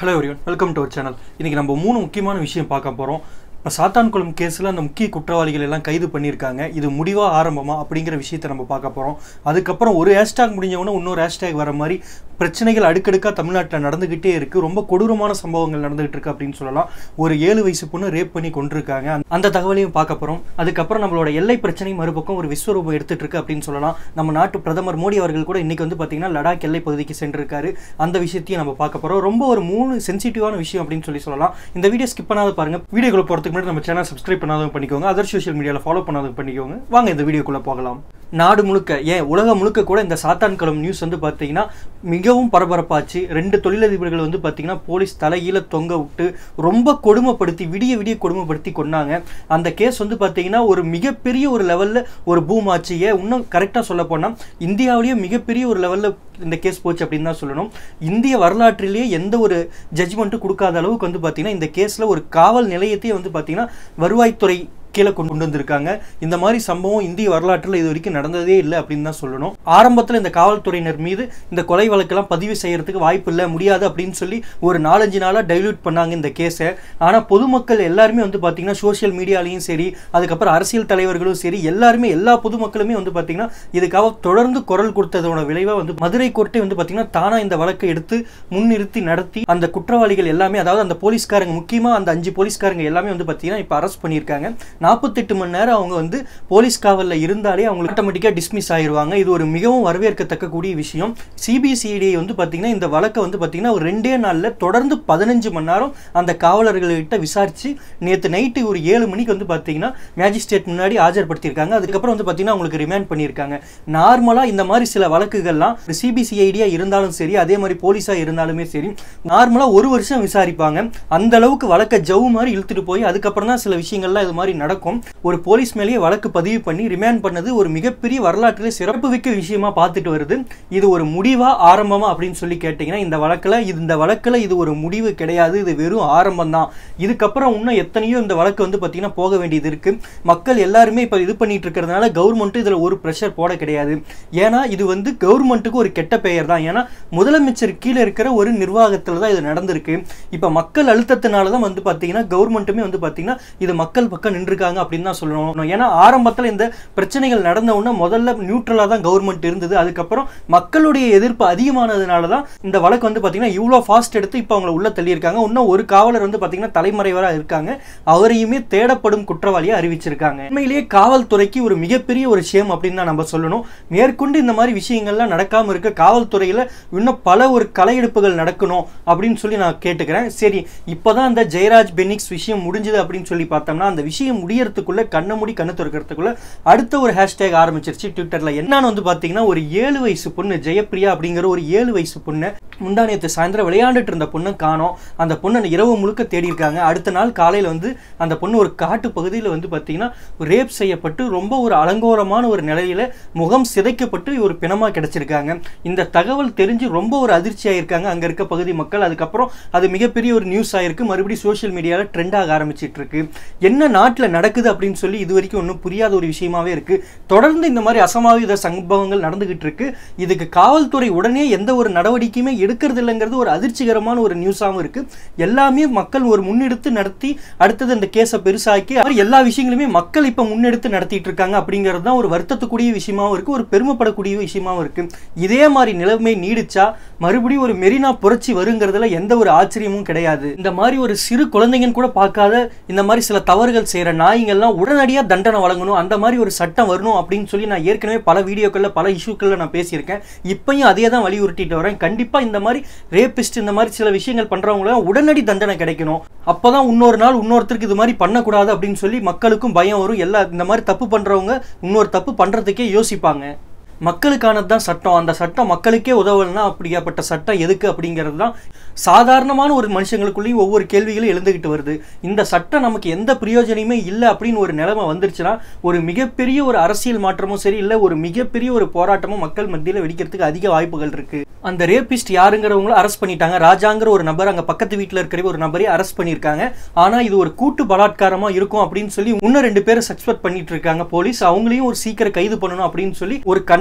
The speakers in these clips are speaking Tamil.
hello everyone welcome to our channel இன்றைக்கி நம்ம மூணு முக்கியமான விஷயம் பார்க்க போகிறோம் இப்போ சாத்தான்குளம் கேஸில் அந்த முக்கிய குற்றவாளிகள் எல்லாம் கைது பண்ணியிருக்காங்க இது முடிவா ஆரம்பமா அப்படிங்கிற விஷயத்தை நம்ம பார்க்க போகிறோம் அதுக்கப்புறம் ஒரு ஹேஷ்டேக் முடிஞ்சவொடனே இன்னொரு ஹேஷ்டேக் வர மாதிரி பிரச்சனைகள் அடுக்கடுக்காக தமிழ்நாட்டில் நடந்துக்கிட்டே இருக்குது ரொம்ப கொடூரமான சம்பவங்கள் நடந்துகிட்டு இருக்கு அப்படின்னு சொல்லலாம் ஒரு ஏழு வயசு பொண்ணு ரேப் பண்ணி கொண்டிருக்காங்க அந்த தகவலையும் பார்க்க போகிறோம் அதுக்கப்புறம் நம்மளோட எல்லை பிரச்சனை மறுபக்கம் ஒரு விஸ்வரூபம் எடுத்துட்டு இருக்கு அப்படின்னு சொல்லலாம் நம்ம நாட்டு பிரதமர் மோடி அவர்கள் கூட இன்னைக்கு வந்து பார்த்தீங்கன்னா லடாக் எல்லை பகுதிக்கு சென்றிருக்காரு அந்த விஷயத்தையும் நம்ம பார்க்க போகிறோம் ரொம்ப ஒரு மூணு சென்சிட்டிவான விஷயம் அப்படின்னு சொல்லி சொல்லலாம் இந்த வீடியோ ஸ்கிப் பண்ணாத பாருங்க வீடியோக்குள்ள போகிறதுக்கு முன்னாடி நம்ம சேனல் சப்ஸ்கிரைப் பண்ணாதவங்க பண்ணிக்கோங்க அதர் சோஷியல் மீடியாவில் ஃபாலோ பண்ணாதவங்க பண்ணிக்கோங்க வாங்க இந்த வீடியோக்குள்ள போகலாம் நாடு முழுக்க ஏன் உலகம் முழுக்க கூட இந்த சாத்தான்குளம் நியூஸ் வந்து பார்த்தீங்கன்னா மிகவும் பரபரப்பாச்சு ரெண்டு தொழிலதிபர்கள் வந்து பார்த்தீங்கன்னா போலீஸ் தலையில தொங்க விட்டு ரொம்ப கொடுமைப்படுத்தி விடிய விடிய கொடுமைப்படுத்தி கொண்டாங்க அந்த கேஸ் வந்து பார்த்தீங்கன்னா ஒரு மிகப்பெரிய ஒரு லெவலில் ஒரு பூம் ஆச்சு ஏன் இன்னும் கரெக்டாக சொல்ல போனால் இந்தியாவிலேயே மிகப்பெரிய ஒரு லெவலில் இந்த கேஸ் போச்சு அப்படின்னு தான் சொல்லணும் இந்திய வரலாற்றிலேயே எந்த ஒரு ஜட்ஜ்மெண்ட்டும் கொடுக்காத அளவுக்கு வந்து பார்த்தீங்கன்னா இந்த கேஸில் ஒரு காவல் நிலையத்தையே வந்து பார்த்தீங்கன்னா வருவாய்த்துறை கீழே கொண்டு கொண்டு வந்திருக்காங்க இந்த மாதிரி சம்பவம் இந்திய வரலாற்றில் இது வரைக்கும் நடந்ததே இல்லை அப்படின்னு தான் சொல்லணும் ஆரம்பத்தில் இந்த காவல்துறையினர் மீது இந்த கொலை வழக்கெல்லாம் பதிவு செய்யறதுக்கு வாய்ப்பு இல்லை முடியாது அப்படின்னு சொல்லி ஒரு நாலஞ்சு நாளாக டைல்யூட் பண்ணாங்க இந்த கேஸை ஆனால் பொதுமக்கள் எல்லாருமே வந்து பார்த்தீங்கன்னா சோஷியல் மீடியாலையும் சரி அதுக்கப்புறம் அரசியல் தலைவர்களும் சரி எல்லாருமே எல்லா பொதுமக்களுமே வந்து பார்த்தீங்கன்னா இதுக்காக தொடர்ந்து குரல் கொடுத்ததோட விளைவாக வந்து மதுரை கோர்ட்டை வந்து பார்த்தீங்கன்னா தானாக இந்த வழக்கை எடுத்து முன்னிறுத்தி நடத்தி அந்த குற்றவாளிகள் எல்லாமே அதாவது அந்த போலீஸ்காரங்க முக்கியமாக அந்த அஞ்சு போலீஸ்காரங்க எல்லாமே வந்து பார்த்தீங்கன்னா இப்போ அரெஸ்ட் பண்ணியிருக்காங்க நாற்பத்தெட்டு மணி நேரம் அவங்க வந்து போலீஸ் காவலில் இருந்தாலே அவங்க ஆட்டோமேட்டிக்காக டிஸ்மிஸ் ஆயிடுவாங்க இது ஒரு மிகவும் வரவேற்கத்தக்க கூடிய விஷயம் சிபிசிஐடி வந்து பார்த்தீங்கன்னா இந்த வழக்கை வந்து பார்த்தீங்கன்னா ஒரு ரெண்டே நாளில் தொடர்ந்து பதினஞ்சு மணி நேரம் அந்த காவலர்கள்கிட்ட விசாரித்து நேற்று நைட்டு ஒரு ஏழு மணிக்கு வந்து பார்த்தீங்கன்னா மேஜிஸ்ட்ரேட் முன்னாடி ஆஜர்படுத்தியிருக்காங்க அதுக்கப்புறம் வந்து பார்த்தீங்கன்னா அவங்களுக்கு ரிமாண்ட் பண்ணியிருக்காங்க நார்மலாக இந்த மாதிரி சில வழக்குகள்லாம் சிபிசிஐடியாக இருந்தாலும் சரி அதே மாதிரி போலீஸாக இருந்தாலுமே சரி நார்மலாக ஒரு வருஷம் விசாரிப்பாங்க அந்த அளவுக்கு வழக்கை ஜவு மாதிரி இழுத்துட்டு போய் அதுக்கப்புறம் தான் சில விஷயங்கள்லாம் இது மாதிரி நடக்கும் ஒரு போலீஸ் மேலேயே வழக்கு பதிவு பண்ணி ரிமாண்ட் பண்ணது ஒரு மிகப்பெரிய வரலாற்றிலே சிறப்பு மிக்க விஷயமா பார்த்துட்டு வருது இது ஒரு முடிவா ஆரம்பமா அப்படின்னு சொல்லி கேட்டீங்கன்னா இந்த வழக்கில் இது இந்த வழக்கில் இது ஒரு முடிவு கிடையாது இது வெறும் ஆரம்பம் தான் இதுக்கப்புறம் இன்னும் எத்தனையோ இந்த வழக்கு வந்து பார்த்தீங்கன்னா போக வேண்டியது இருக்கு மக்கள் எல்லாருமே இப்போ இது பண்ணிட்டு இருக்கிறதுனால கவர்மெண்ட் இதில் ஒரு ப்ரெஷர் போட கிடையாது ஏன்னா இது வந்து கவர்மெண்ட்டுக்கு ஒரு கெட்ட பெயர் தான் ஏன்னா முதலமைச்சர் கீழே இருக்கிற ஒரு நிர்வாகத்தில் தான் இது நடந்திருக்கு இப்போ மக்கள் அழுத்தத்தினால தான் வந்து பார்த்தீங்கன்னா கவர்மெண்ட்டுமே வந்து பார்த்தீங்கன்னா இது மக்கள் பக்கம் நின்றுருக்காங்க அப்படின்னு தான் சொல்லணும் ஏன்னா ஆரம்பத்தில் இந்த பிரச்சனைகள் நடந்த உடனே முதல்ல நியூட்ரலாக தான் கவர்மெண்ட் இருந்தது அதுக்கப்புறம் மக்களுடைய எதிர்ப்பு அதிகமானதுனால தான் இந்த வழக்கு வந்து பார்த்தீங்கன்னா இவ்வளோ ஃபாஸ்ட் எடுத்து இப்போ அவங்கள உள்ள தள்ளியிருக்காங்க இன்னும் ஒரு காவலர் வந்து பார்த்தீங்கன்னா தலைமறைவராக இருக்காங்க அவரையுமே தேடப்படும் குற்றவாளியாக அறிவிச்சிருக்காங்க உண்மையிலேயே காவல்துறைக்கு ஒரு மிகப்பெரிய ஒரு ஷேம் அப்படின்னு தான் நம்ம சொல்லணும் மேற்கொண்டு இந்த மாதிரி விஷயங்கள்லாம் நடக்காமல் இருக்க காவல்துறையில் இன்னும் பல ஒரு கலையெடுப்புகள் நடக்கணும் அப்படின்னு சொல்லி நான் கேட்டுக்கிறேன் சரி இப்போதான் அந்த ஜெயராஜ் பெனிக்ஸ் விஷயம் முடிஞ்சது அப்படின்னு சொல்லி பார்த்தோம்னா அந்த விஷயம் முடியறதுக்குள்ள கண்ணை மூடி கண்ணு திறக்கிறதுக்குள்ள அடுத்த ஒரு ஹேஷ்டேக் ஆரம்பிச்சிருச்சு ட்விட்டர்ல என்னன்னு வந்து பாத்தீங்கன்னா ஒரு ஏழு வயசு பொண்ணு ஜெயப்பிரியா அப்படிங்கிற ஒரு ஏழு வயசு பொண்ணு முந்தானியத்து சாயந்தரம் விளையாண்டுட்டு இருந்த பொண்ணு காணோம் அந்த பொண்ணை இரவு முழுக்க தேடி இருக்காங்க அடுத்த நாள் காலையில் வந்து அந்த பொண்ணு ஒரு காட்டு பகுதியில் வந்து பார்த்தீங்கன்னா ரேப் செய்யப்பட்டு ரொம்ப ஒரு அலங்கோரமான ஒரு நிலையில முகம் சிதைக்கப்பட்டு ஒரு பிணமா கிடைச்சிருக்காங்க இந்த தகவல் தெரிஞ்சு ரொம்ப ஒரு அதிர்ச்சி ஆயிருக்காங்க அங்க இருக்க பகுதி மக்கள் அதுக்கப்புறம் அது மிகப்பெரிய ஒரு நியூஸ் ஆயிருக்கு மறுபடியும் சோஷியல் மீடியாவில் ட்ரெண்ட் ஆக ஆரம்பிச்சிட்டு இருக்கு என்ன நாட்டில் நடக்குது அப்படின்னு சொல்லி இது வரைக்கும் ஒன்றும் புரியாத ஒரு விஷயமாவே இருக்கு தொடர்ந்து இந்த மாதிரி அசம்பாவித சம்பவங்கள் நடந்துகிட்டு இருக்கு இதுக்கு காவல்துறை உடனே எந்த ஒரு நடவடிக்கையுமே எடுக்கிறது இல்லைங்கிறது ஒரு அதிர்ச்சிகரமான ஒரு நியூஸாகவும் இருக்கு எல்லாமே மக்கள் ஒரு முன்னெடுத்து நடத்தி அடுத்தது இந்த கேஸை பெருசாக்கி எல்லா விஷயங்களுமே மக்கள் இப்போ முன்னெடுத்து நடத்திட்டு இருக்காங்க அப்படிங்கிறது தான் ஒரு வருத்தத்துக்குரிய விஷயமாவும் இருக்கு ஒரு பெருமைப்படக்கூடிய விஷயமாவும் இருக்கு இதே மாதிரி நிலைமை நீடிச்சா மறுபடியும் ஒரு மெரினா புரட்சி வருங்கிறதுல எந்த ஒரு ஆச்சரியமும் கிடையாது இந்த மாதிரி ஒரு சிறு குழந்தைங்கன்னு கூட பார்க்காத இந்த மாதிரி சில தவறுகள் செய்யற நாய்ங்கள்லாம் உடனடியாக தண்டனை வழங்கணும் அந்த மாதிரி ஒரு சட்டம் வரணும் அப்படின்னு சொல்லி நான் ஏற்கனவே பல வீடியோக்களில் பல இஷ்யூக்களில் நான் பேசியிருக்கேன் இப்பயும் அதே தான் வலியுறுத்திட்டு வரேன் கண்டிப்பாக இந்த மாதிரி ரேபிஸ்ட் இந்த மாதிரி சில விஷயங்கள் பண்ணுறவங்களாம் உடனடி தண்டனை கிடைக்கணும் அப்போதான் இன்னொரு நாள் இன்னொருத்தருக்கு இது மாதிரி பண்ணக்கூடாது அப்படின்னு சொல்லி மக்களுக்கும் பயம் வரும் எல்லா இந்த மாதிரி தப்பு பண்ணுறவங்க இன்னொரு தப்பு பண்ணுறதுக்கே யோசிப்பாங்க மக்களுக்கானது தான் சட்டம் அந்த சட்டம் மக்களுக்கே உதவலைன்னா அப்படியாப்பட்ட சட்டம் எதுக்கு அப்படிங்கிறது தான் சாதாரணமான ஒரு மனுஷங்களுக்குள்ளேயும் ஒவ்வொரு கேள்விகளும் எழுந்துகிட்டு வருது இந்த சட்டம் நமக்கு எந்த பிரயோஜனமே இல்லை அப்படின்னு ஒரு நிலைமை வந்துருச்சுன்னா ஒரு மிகப்பெரிய ஒரு அரசியல் மாற்றமும் சரி இல்லை ஒரு மிகப்பெரிய ஒரு போராட்டமும் மக்கள் மத்தியில் வெடிக்கிறதுக்கு அதிக வாய்ப்புகள் இருக்கு அந்த ரேபிஸ்ட் யாருங்கிறவங்கள அரெஸ்ட் பண்ணிட்டாங்க ராஜாங்கிற ஒரு நபர் அங்கே பக்கத்து வீட்டில் இருக்கிற ஒரு நபரை அரெஸ்ட் பண்ணியிருக்காங்க ஆனால் இது ஒரு கூட்டு பலாத்காரமாக இருக்கும் அப்படின்னு சொல்லி இன்னும் ரெண்டு பேரை சஸ்பெக்ட் பண்ணிட்டு இருக்காங்க போலீஸ் அவங்களையும் ஒரு சீக்கிரம் கைது பண்ணணும் அப்படின்னு சொல்லி ஒரு கண்டன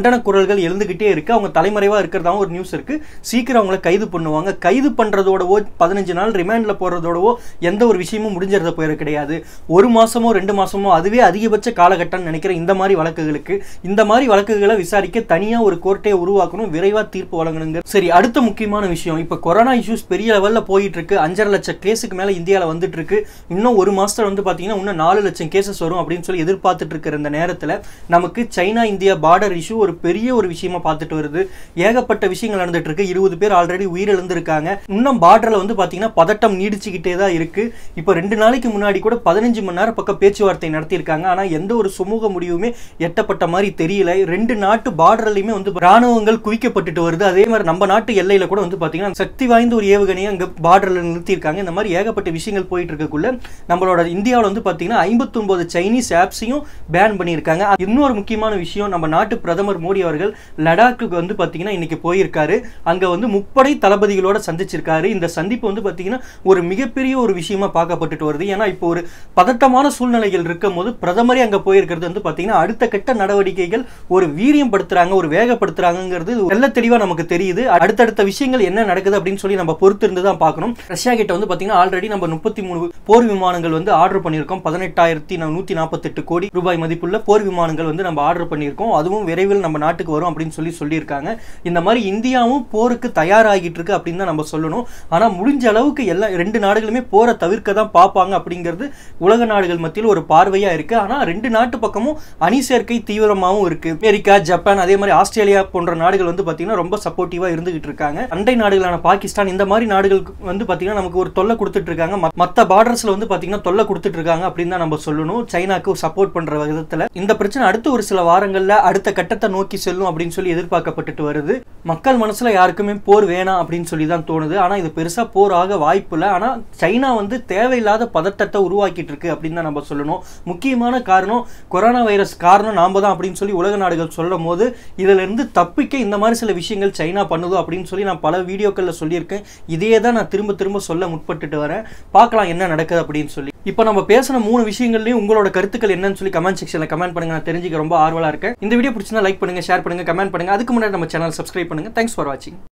கண்டன குரல்கள் எழுந்துகிட்டே இருக்கு அவங்க தலைமறைவா இருக்கிறதாவும் ஒரு நியூஸ் இருக்கு சீக்கிரம் அவங்கள கைது பண்ணுவாங்க கைது பண்றதோடவோ பதினஞ்சு நாள் ரிமாண்ட்ல போறதோடவோ எந்த ஒரு விஷயமும் முடிஞ்சிருந்த போயிட கிடையாது ஒரு மாசமோ ரெண்டு மாசமோ அதுவே அதிகபட்ச காலகட்டம் நினைக்கிற இந்த மாதிரி வழக்குகளுக்கு இந்த மாதிரி வழக்குகளை விசாரிக்க தனியா ஒரு கோர்ட்டை உருவாக்கணும் விரைவா தீர்ப்பு வழங்கணுங்க சரி அடுத்த முக்கியமான விஷயம் இப்ப கொரோனா இஷ்யூஸ் பெரிய லெவல்ல போயிட்டு இருக்கு அஞ்சரை லட்சம் கேஸுக்கு மேல இந்தியால வந்துட்டு இருக்கு இன்னும் ஒரு மாசத்துல வந்து பாத்தீங்கன்னா இன்னும் நாலு லட்சம் கேசஸ் வரும் அப்படின்னு சொல்லி எதிர்பார்த்துட்டு இருக்கிற இந்த நேரத்துல நமக்கு சைனா இந்தியா பார்டர் இஷ்யூ ஒரு பெரிய ஒரு விஷயமா பார்த்துட்டு வருது ஏகப்பட்ட விஷயங்கள் நடந்துட்டு இருக்கு இருபது பேர் ஆல்ரெடி உயிரிழந்திருக்காங்க இன்னும் பார்டர்ல வந்து பாத்தீங்கன்னா பதட்டம் நீடிச்சுக்கிட்டே தான் இருக்கு இப்போ ரெண்டு நாளைக்கு முன்னாடி கூட பதினஞ்சு மணி நேரம் பக்கம் பேச்சுவார்த்தை நடத்தியிருக்காங்க ஆனா எந்த ஒரு சுமூக முடிவுமே எட்டப்பட்ட மாதிரி தெரியல ரெண்டு நாட்டு பார்டர்லயுமே வந்து ராணுவங்கள் குவிக்கப்பட்டுட்டு வருது அதே மாதிரி நம்ம நாட்டு எல்லையில கூட வந்து பாத்தீங்கன்னா சக்தி வாய்ந்த ஒரு ஏவுகணையை அங்க பார்டர்ல நிறுத்தியிருக்காங்க இந்த மாதிரி ஏகப்பட்ட விஷயங்கள் போயிட்டு இருக்கக்குள்ள நம்மளோட இந்தியாவில் வந்து பாத்தீங்கன்னா ஐம்பத்தொன்பது சைனீஸ் ஆப்ஸையும் பேன் பண்ணியிருக்காங்க இன்னொரு முக்கியமான விஷயம் நம்ம நாட்டு பிரதமர் மோடி அவர்கள் லடாக்குக்கு வந்து பாத்தீங்கன்னா இன்னைக்கு போயிருக்காரு அங்க வந்து முப்படை தளபதிகளோட சந்திச்சிருக்காரு இந்த சந்திப்பு வந்து பாத்தீங்கன்னா ஒரு மிகப்பெரிய ஒரு விஷயமா பார்க்கப்பட்டுட்டு வருது ஏன்னா இப்போ ஒரு பதட்டமான சூழ்நிலைகள் இருக்கும் போது பிரதமரே அங்க போயிருக்கிறது வந்து பாத்தீங்கன்னா அடுத்த கட்ட நடவடிக்கைகள் ஒரு வீரியம் படுத்துறாங்க ஒரு வேகப்படுத்துறாங்கிறது நல்ல தெளிவா நமக்கு தெரியுது அடுத்தடுத்த விஷயங்கள் என்ன நடக்குது அப்படின்னு சொல்லி நம்ம பொறுத்து இருந்து தான் பார்க்கணும் ரஷ்யா கிட்ட வந்து பாத்தீங்கன்னா ஆல்ரெடி நம்ம முப்பத்தி மூணு போர் விமானங்கள் வந்து ஆர்டர் பண்ணியிருக்கோம் பதினெட்டாயிரத்தி நூத்தி நாற்பத்தெட்டு கோடி ரூபாய் மதிப்புள்ள போர் விமானங்கள் வந்து நம்ம ஆர்டர் பண்ணியிருக்கோம் அதுவும் விரைவில் நம்ம நாட்டுக்கு வரும் அப்படின்னு சொல்லி சொல்லியிருக்காங்க இந்த மாதிரி இந்தியாவும் போருக்கு தயாராகிட்டு இருக்கு அப்படின்னு தான் நம்ம சொல்லணும் ஆனா முடிஞ்ச அளவுக்கு எல்லா ரெண்டு நாடுகளுமே போரை தவிர்க்க தான் பார்ப்பாங்க அப்படிங்கிறது உலக நாடுகள் மத்தியில் ஒரு பார்வையா இருக்கு ஆனா ரெண்டு நாட்டு பக்கமும் அணி சேர்க்கை தீவிரமாகவும் இருக்கு அமெரிக்கா ஜப்பான் அதே மாதிரி ஆஸ்திரேலியா போன்ற நாடுகள் வந்து பாத்தீங்கன்னா ரொம்ப சப்போர்ட்டிவா இருந்துகிட்டு இருக்காங்க அண்டை நாடுகளான பாகிஸ்தான் இந்த மாதிரி நாடுகளுக்கு வந்து பாத்தீங்கன்னா நமக்கு ஒரு தொல்லை கொடுத்துட்டு இருக்காங்க மத்- மத்த பார்டர்ஸ்ல வந்து பாத்தீங்கன்னா தொல்லை கொடுத்துட்டு இருக்காங்க அப்படின்னு தான் நம்ம சொல்லணும் சைனாக்கு சப்போர்ட் பண்ற விதத்துல இந்த பிரச்சனை அடுத்த ஒரு சில வாரங்கள்ல அடுத்த கட்டத்தை நோக்கி செல்லும் அப்படின்னு சொல்லி எதிர்பார்க்கப்பட்டுட்டு வருது மக்கள் மனசுல யாருக்குமே போர் வேணாம் அப்படின்னு சொல்லி தான் தோணுது ஆனா இது பெருசா போர் ஆக வாய்ப்பு இல்லை ஆனா சைனா வந்து தேவையில்லாத பதட்டத்தை உருவாக்கிட்டு இருக்கு அப்படின்னு தான் நம்ம சொல்லணும் முக்கியமான காரணம் கொரோனா வைரஸ் காரணம் நாம தான் அப்படின்னு சொல்லி உலக நாடுகள் சொல்லும் போது இதுல இருந்து தப்பிக்க இந்த மாதிரி சில விஷயங்கள் சைனா பண்ணுதோ அப்படின்னு சொல்லி நான் பல வீடியோக்கள்ல சொல்லியிருக்கேன் இதே தான் நான் திரும்ப திரும்ப சொல்ல முற்பட்டுட்டு வரேன் பார்க்கலாம் என்ன நடக்குது அப்படின்னு சொல்லி இப்போ நம்ம பேசின மூணு விஷயங்கள்லயும் உங்களோட கருத்துக்கள் என்னன்னு சொல்லி கமெண்ட் செக்ஷன்ல கமெண்ட் பண்ணுங்க நான் தெரிஞ்சுக்க ரொம்ப ஆர்வலா இருக்கேன் இந்த வீடியோ பிடிச்சிருந்தா லைக் பண்ணுங்க ஷேர் பண்ணுங்க கமெண்ட் பண்ணுங்க அதுக்கு முன்னாடி நம்ம சேனல் சப்ஸ்கிரைப் பண்ணுங்க தேங்க்ஸ் ஃபார் வாட்சிங்